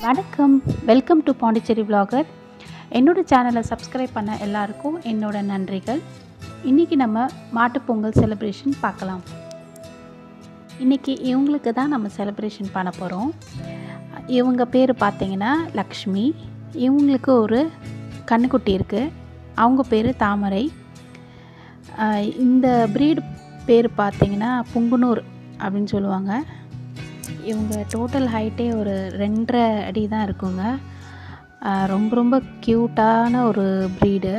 வணக்கம் welcome to Pondicherry vlogger என்னோட சேனலை சப்ஸ்கிரைப் பண்ண எல்லாருக்கும் என்னோட நன்றிகள் இன்றைக்கி நம்ம மாட்டுப் பொங்கல் செலிப்ரேஷன் பார்க்கலாம் இன்றைக்கி இவங்களுக்கு தான் நம்ம செலிப்ரேஷன் பண்ண போகிறோம் இவங்க பேர் பார்த்தீங்கன்னா லக்ஷ்மி இவங்களுக்கு ஒரு கண்ணுக்குட்டி இருக்குது அவங்க பேர் தாமரை ஆஹ் இந்த ப்ரீடு பேர் பார்த்தீங்கன்னா புங்குனூர் அப்படின்னு சொல்லுவாங்க இவங்க டோட்டல் ஹைட்டே ஒரு ரெண்டரை அடி தான் இருக்குங்க ஆஹ் ரொம்ப ரொம்ப க்யூட்டான ஒரு ப்ரீடு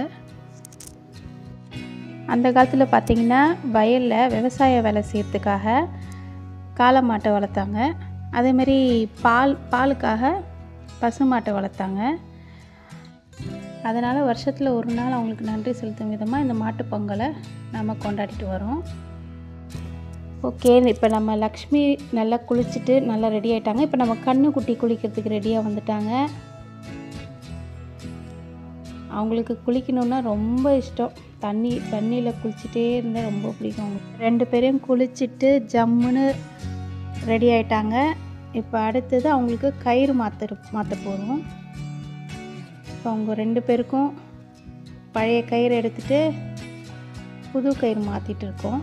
அந்த காலத்தில் பார்த்திங்கன்னா வயலில் விவசாய வேலை செய்கிறதுக்காக காளை மாட்டை வளர்த்தாங்க அதேமாரி பால் பாலுக்காக பசு மாட்டை வளர்த்தாங்க அதனால் வருஷத்தில் ஒரு நாள் அவங்களுக்கு நன்றி செலுத்தும் விதமாக இந்த மாட்டுப் பொங்கலை நம்ம கொண்டாடிட்டு வரோம் ஓகே இப்போ நம்ம லக்ஷ்மி நல்லா குளிச்சுட்டு நல்லா ரெடி ஆயிட்டாங்க இப்போ நம்ம கண்ணு குட்டி குளிக்கிறதுக்கு ரெடியாக வந்துட்டாங்க அவங்களுக்கு குளிக்கணுன்னா ரொம்ப இஷ்டம் தண்ணி தண்ணியில் குளிச்சுட்டே இருந்தால் ரொம்ப பிடிக்கும் அவங்களுக்கு ரெண்டு பேரையும் குளிச்சுட்டு ஜம்முன்னு ரெடி ஆயிட்டாங்க இப்போ அடுத்தது அவங்களுக்கு கயிறு மாற்ற மாற்ற போகிறோம் இப்போ அவங்க ரெண்டு பேருக்கும் பழைய கயிறு எடுத்துட்டு புது கயிறு மாற்றிட்டு இருக்கோம்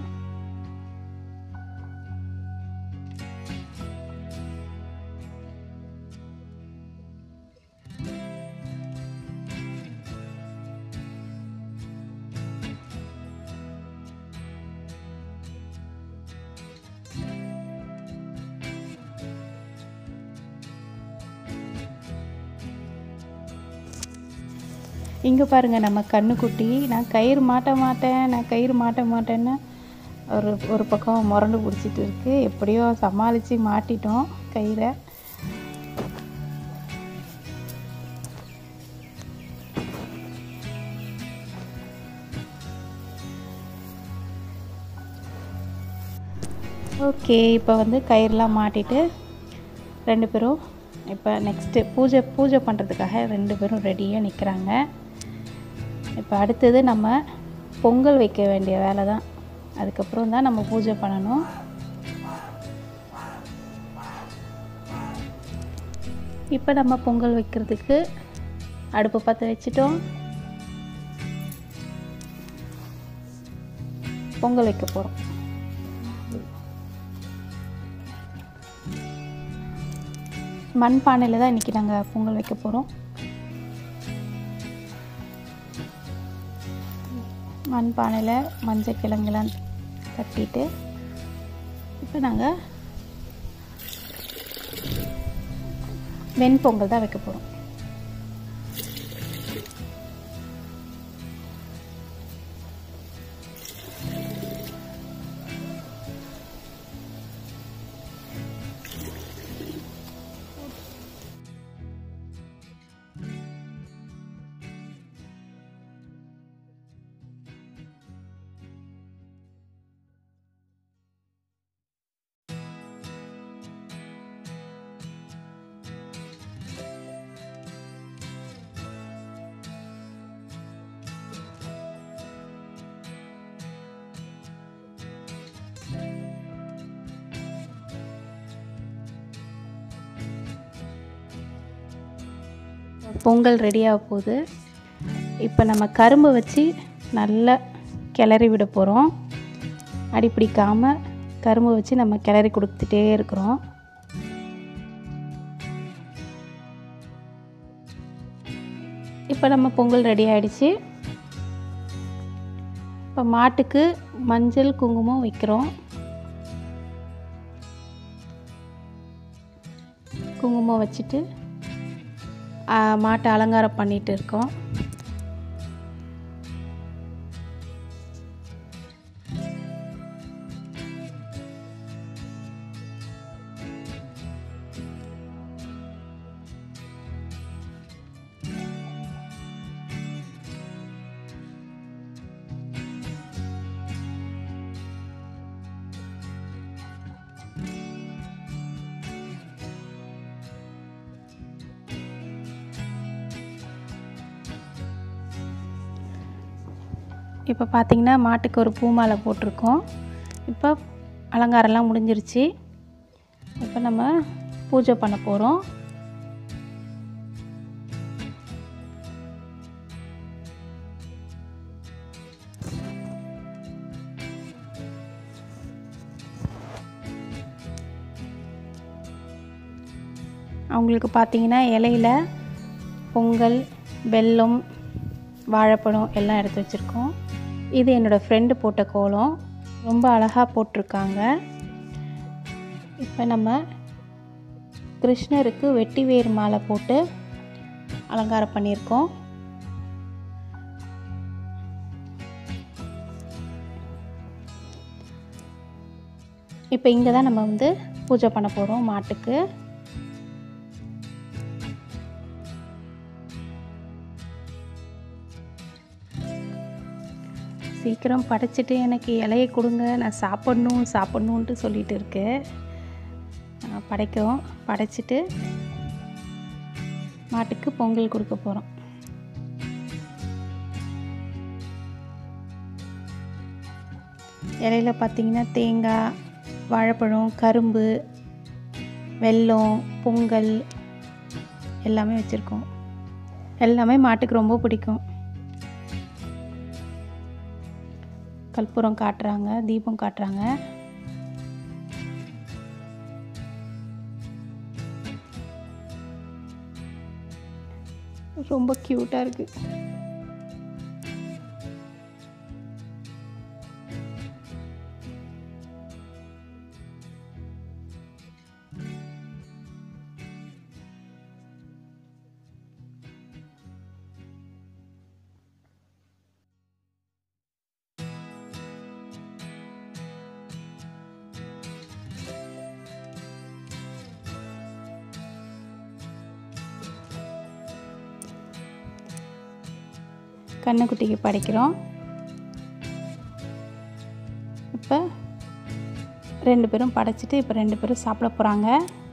இங்கே பாருங்கள் நம்ம கண்ணுக்குட்டி நான் கயிறு மாட்ட மாட்டேன் நான் கயிறு மாட்ட மாட்டேன்னு ஒரு ஒரு பக்கம் முரண்டு பிடிச்சிட்டு இருக்கு எப்படியோ சமாளித்து மாட்டிட்டோம் கயிறை ஓகே இப்போ வந்து கயிறுலாம் மாட்டிட்டு ரெண்டு பேரும் இப்போ நெக்ஸ்ட்டு பூஜை பூஜை பண்ணுறதுக்காக ரெண்டு பேரும் ரெடியாக நிற்கிறாங்க இப்போ அடுத்தது நம்ம பொங்கல் வைக்க வேண்டிய வேலை தான் அதுக்கப்புறம் தான் நம்ம பூஜை பண்ணணும் இப்போ நம்ம பொங்கல் வைக்கிறதுக்கு அடுப்பு பற்ற வச்சிட்டோம் பொங்கல் வைக்க போகிறோம் மண் பானையில் தான் இன்றைக்கி நாங்கள் பொங்கல் வைக்க போகிறோம் மண் பானையில் மஞ்சள் கிழங்குலாம் தட்டிட்டு இப்போ நாங்கள் வெண்பொங்கல் தான் வைக்க போகிறோம் பொங்கல் ரெடியாக போகுது இப்போ நம்ம கரும்பு வச்சு நல்லா கிளறி விட போகிறோம் அடி பிடிக்காமல் கரும்பு வச்சு நம்ம கிளறி கொடுத்துட்டே இருக்கிறோம் இப்போ நம்ம பொங்கல் ரெடி ஆயிடுச்சு இப்போ மாட்டுக்கு மஞ்சள் குங்குமம் வைக்கிறோம் குங்குமம் வச்சுட்டு ஆ, மாட்டை அலங்காரம் பண்ணிட்டு இருக்கோம் இப்போ பார்த்தீங்கன்னா மாட்டுக்கு ஒரு பூ மாலை போட்டிருக்கோம் இப்போ அலங்காரம்லாம் முடிஞ்சிருச்சு இப்போ நம்ம பூஜை பண்ண போகிறோம் அவங்களுக்கு பார்த்தீங்கன்னா இலையில பொங்கல் வெல்லம் வாழைப்பழம் எல்லாம் எடுத்து வச்சுருக்கோம் இது என்னோடய ஃப்ரெண்டு போட்ட கோலம் ரொம்ப அழகாக போட்டிருக்காங்க இப்போ நம்ம கிருஷ்ணருக்கு வெட்டி வேர் மாலை போட்டு அலங்காரம் பண்ணியிருக்கோம் இப்போ இங்கே தான் நம்ம வந்து பூஜை பண்ண போகிறோம் மாட்டுக்கு சீக்கிரம் படைச்சிட்டு எனக்கு இலையை கொடுங்க நான் சாப்பிட்ணும் சாப்பிட்ணுன்ட்டு சொல்லிட்டு இருக்கு ஆஹ் படைக்கிறோம் படைச்சிட்டு மாட்டுக்கு பொங்கல் கொடுக்க போகிறோம் இலையில பார்த்தீங்கன்னா தேங்காய் வாழைப்பழம் கரும்பு வெல்லம் பொங்கல் எல்லாமே வச்சுருக்கோம் எல்லாமே மாட்டுக்கு ரொம்ப பிடிக்கும் கற்பூரம் காட்டுறாங்க தீபம் காட்டுறாங்க ரொம்ப க்யூட்டாக இருக்குது கண்ணுக்குட்டிக்கு படைக்கிறோம் இப்போ ரெண்டு பேரும் படைச்சிட்டு இப்போ ரெண்டு பேரும் சாப்பிட போகிறாங்க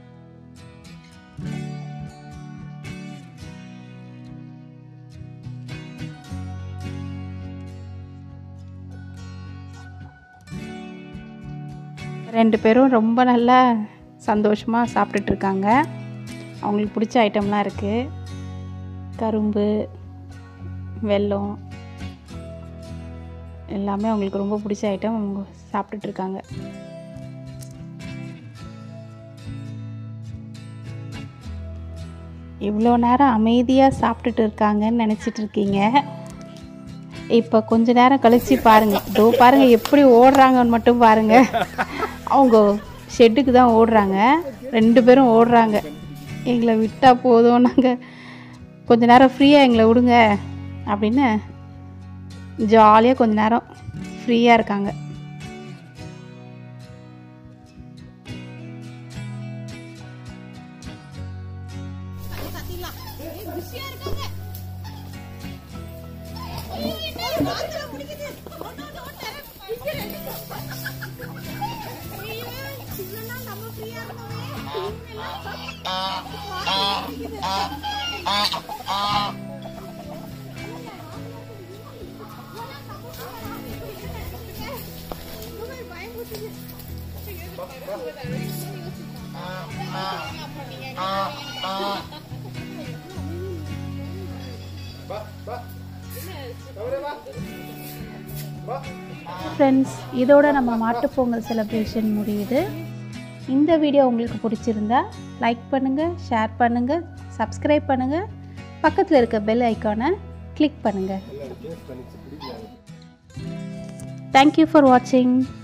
ரெண்டு பேரும் ரொம்ப நல்லா சந்தோஷமாக சாப்பிட்டுட்டு இருக்காங்க அவங்களுக்கு பிடிச்ச ஐட்டம்லாம் இருக்குது கரும்பு வெல்லம் எல்லாமே அவங்களுக்கு ரொம்ப பிடிச்ச ஐட்டம் அவங்க சாப்பிட்டுட்டு இருக்காங்க இவ்வளோ நேரம் அமைதியாக சாப்பிட்டுட்டு இருக்காங்கன்னு நினச்சிட்டு இருக்கீங்க இப்போ கொஞ்ச நேரம் கழிச்சு பாருங்க இதோ பாருங்க எப்படி ஓடுறாங்கன்னு மட்டும் பாருங்க அவங்க ஷெட்டுக்கு தான் ஓடுறாங்க ரெண்டு பேரும் ஓடுறாங்க எங்களை விட்டால் போதும் நாங்கள் கொஞ்ச நேரம் ஃப்ரீயாக எங்களை விடுங்க அப்படின்னு ஜாலியாக கொஞ்ச நேரம் ஃப்ரீயாக இருக்காங்க ஃப்ரெண்ட்ஸ் இதோட நம்ம மாட்டுப்பொங்கல் செலிப்ரேஷன் முடியுது இந்த வீடியோ உங்களுக்கு பிடிச்சிருந்தா லைக் பண்ணுங்கள் ஷேர் பண்ணுங்கள் சப்ஸ்கிரைப் பண்ணுங்கள் பக்கத்தில் இருக்க பெல் ஐக்கானை கிளிக் பண்ணுங்கள் தேங்க்யூ ஃபார் வாட்சிங்